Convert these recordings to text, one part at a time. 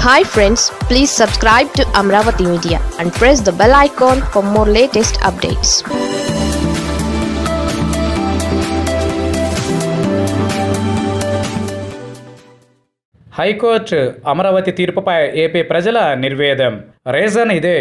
hi friends please subscribe to Amaravati media and press the bell icon for more latest updates high court Amaravati తీర్పుపై AP ప్రజల నిర్వేదం reason ఇదే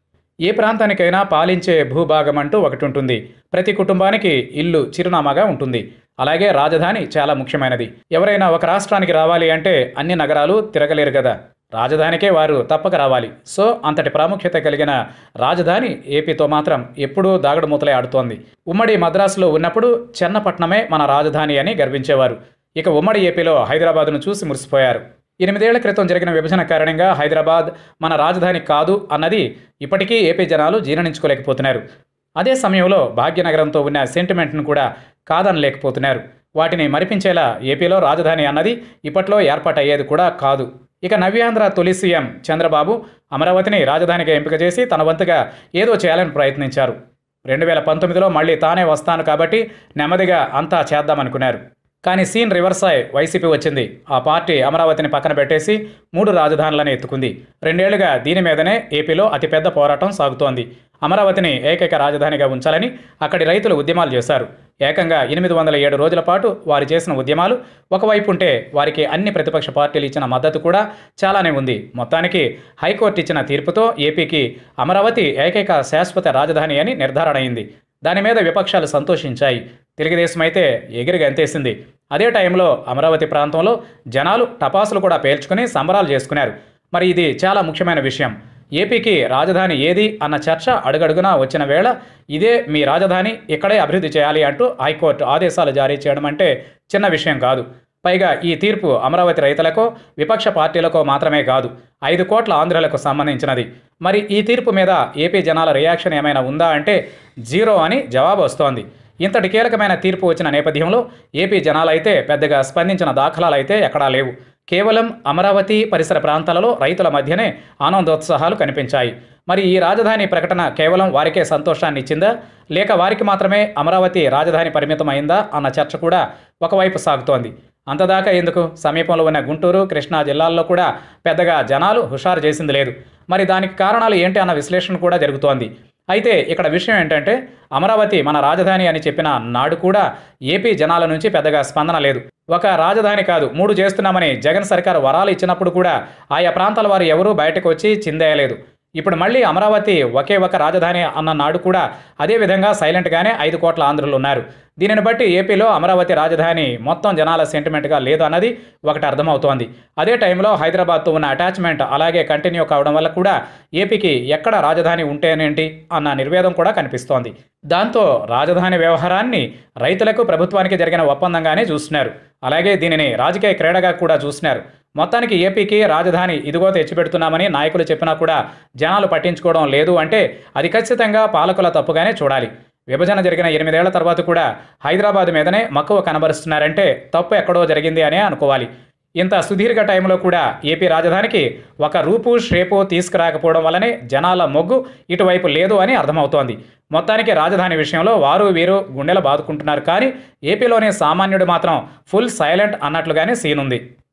ఏ ప్రాంతానికైనా పాలించే భూభాగం అంటూ ఒకటి ఉంటుంది ప్రతి కుటుంబానికి ఇల్లు చిరునామాగా ఉంటుంది అలాగే రాజధాని చాలా ముఖ్యమైనది ఎవరైనా ఒక రాష్ట్రానికి రావాలి అంటే అన్ని నగరాలు తిరగలేరు కదా రాజధానికే వారు తప్పక రావాలి సో అంతటి ప్రాముఖ్యత కలిగిన రాజధాని ఏపీతో మాత్రం ఎప్పుడూ దాగడు మూతలే ఆడుతోంది ఉమ్మడి మద్రాసులో ఉన్నప్పుడు చెన్నపట్నమే మన రాజధాని అని గర్వించేవారు ఇక ఉమ్మడి ఏపీలో హైదరాబాద్ను చూసి మురిసిపోయారు ఎనిమిదేళ్ల క్రితం జరిగిన విభజన కారణంగా హైదరాబాద్ మన రాజధాని కాదు అన్నది ఇప్పటికీ ఏపీ జనాలు జీర్ణించుకోలేకపోతున్నారు అదే సమయంలో భాగ్యనగరంతో ఉన్న సెంటిమెంట్ను కూడా కాదనలేకపోతున్నారు వాటిని మరిపించేలా ఏపీలో రాజధాని అన్నది ఇప్పట్లో ఏర్పాటయ్యేది కూడా కాదు ఇక నవ్యాంధ్ర తొలి సీఎం చంద్రబాబు అమరావతిని రాజధానిగా ఎంపిక చేసి తన వంతుగా ఏదో చేయాలని ప్రయత్నించారు రెండు వేల పంతొమ్మిదిలో మళ్ళీ తానే వస్తాను కాబట్టి నెమ్మదిగా అంతా చేద్దామనుకున్నారు కానీ సీన్ రివర్స్ అయి వైసీపీ వచ్చింది ఆ పార్టీ అమరావతిని పక్కన పెట్టేసి మూడు రాజధానులను ఎత్తుకుంది రెండేళ్లుగా దీని మీదనే ఏపీలో అతిపెద్ద పోరాటం సాగుతోంది అమరావతిని ఏకైక రాజధానిగా ఉంచాలని అక్కడి రైతులు ఉద్యమాలు చేశారు ఏకంగా ఎనిమిది వందల ఏడు రోజుల పాటు వారు చేసిన ఉద్యమాలు ఒకవైపు ఉంటే వారికి అన్ని ప్రతిపక్ష పార్టీలు ఇచ్చిన మద్దతు కూడా చాలానే ఉంది మొత్తానికి హైకోర్టు ఇచ్చిన తీర్పుతో ఏపీకి అమరావతి ఏకైక శాశ్వత రాజధాని అని నిర్ధారణ అయింది దాని మీద విపక్షాలు సంతోషించాయి తెలుగుదేశం అయితే ఎగిరి గంతేసింది అదే టైంలో అమరావతి ప్రాంతంలో జనాలు టపాసులు కూడా పేల్చుకుని సంబరాలు చేసుకున్నారు మరి ఇది చాలా ముఖ్యమైన విషయం ఏపీకి రాజధాని ఏది అన్న చర్చ అడుగడుగునా వచ్చిన వేళ ఇదే మీ రాజధాని ఇక్కడే అభివృద్ధి చేయాలి అంటూ హైకోర్టు ఆదేశాలు జారీ చేయడం అంటే చిన్న విషయం కాదు పైగా ఈ తీర్పు అమరావతి రైతులకో విపక్ష పార్టీలకో మాత్రమే కాదు ఐదు కోట్ల ఆంధ్రులకు సంబంధించినది మరి ఈ తీర్పు మీద ఏపీ జనాల రియాక్షన్ ఏమైనా ఉందా అంటే జీరో అని జవాబు వస్తోంది ఇంతటి కీలకమైన తీర్పు వచ్చిన నేపథ్యంలో ఏపీ జనాలైతే పెద్దగా స్పందించిన దాఖలాలు అయితే ఎక్కడా లేవు కేవలం అమరావతి పరిసర ప్రాంతాలలో రైతుల మధ్యనే ఆనందోత్సాహాలు కనిపించాయి మరి ఈ రాజధాని ప్రకటన కేవలం వారికే సంతోషాన్ని ఇచ్చిందా లేక వారికి మాత్రమే అమరావతి రాజధాని పరిమితమైందా అన్న చర్చ కూడా ఒకవైపు సాగుతోంది అంతదాకా ఎందుకు సమీపంలో ఉన్న గుంటూరు కృష్ణా జిల్లాల్లో కూడా పెద్దగా జనాలు హుషారు చేసింది లేదు మరి దానికి కారణాలు ఏంటి అన్న విశ్లేషణ కూడా జరుగుతోంది అయితే ఇక్కడ విషయం ఏంటంటే అమరావతి మన రాజధాని అని చెప్పిన నాడు కూడా ఏపీ జనాల నుంచి పెద్దగా స్పందన లేదు ఒక రాజధాని కాదు మూడు చేస్తున్నామని జగన్ సర్కార్ వరాలు ఇచ్చినప్పుడు కూడా ఆయా ప్రాంతాల వారు ఎవరూ బయటకు వచ్చి చిందేయలేదు ఇప్పుడు మళ్ళీ అమరావతి ఒకే ఒక రాజధాని అన్న నాడు కూడా అదే విధంగా సైలెంట్గానే ఐదు కోట్ల ఆంధ్రులు ఉన్నారు దీనిని బట్టి ఏపీలో అమరావతి రాజధాని మొత్తం జనాల సెంటిమెంట్గా లేదు అన్నది ఒకటి అర్థమవుతోంది అదే టైంలో హైదరాబాద్తో ఉన్న అటాచ్మెంట్ అలాగే కంటిన్యూ కావడం వల్ల కూడా ఏపీకి ఎక్కడ రాజధాని ఉంటేనేంటి అన్న నిర్వేదం కూడా కనిపిస్తోంది దాంతో రాజధాని వ్యవహారాన్ని రైతులకు ప్రభుత్వానికి జరిగిన ఒప్పందంగానే చూస్తున్నారు అలాగే దీనిని రాజకీయ క్రీడగా కూడా చూస్తున్నారు మొత్తానికి ఏపీకి రాజధాని ఇదిగో తెచ్చిపెడుతున్నామని నాయకులు చెప్పినా కూడా జనాలు పట్టించుకోవడం లేదు అంటే అది ఖచ్చితంగా పాలకుల తప్పుగానే చూడాలి విభజన జరిగిన ఎనిమిదేళ్ల తర్వాత కూడా హైదరాబాద్ మీదనే మక్కువ కనబరుస్తున్నారంటే తప్పు ఎక్కడో జరిగింది అనే అనుకోవాలి ఇంత సుదీర్ఘ టైంలో కూడా ఏపీ రాజధానికి ఒక రూపు షేపు తీసుకురాకపోవడం వల్లనే జనాల మొగ్గు ఇటువైపు లేదు అని అర్థమవుతోంది మొత్తానికి రాజధాని విషయంలో వారు వీరు గుండెలు బాదుకుంటున్నారు కానీ ఏపీలోని సామాన్యుడు మాత్రం ఫుల్ సైలెంట్ అన్నట్లుగానే సీన్ ఉంది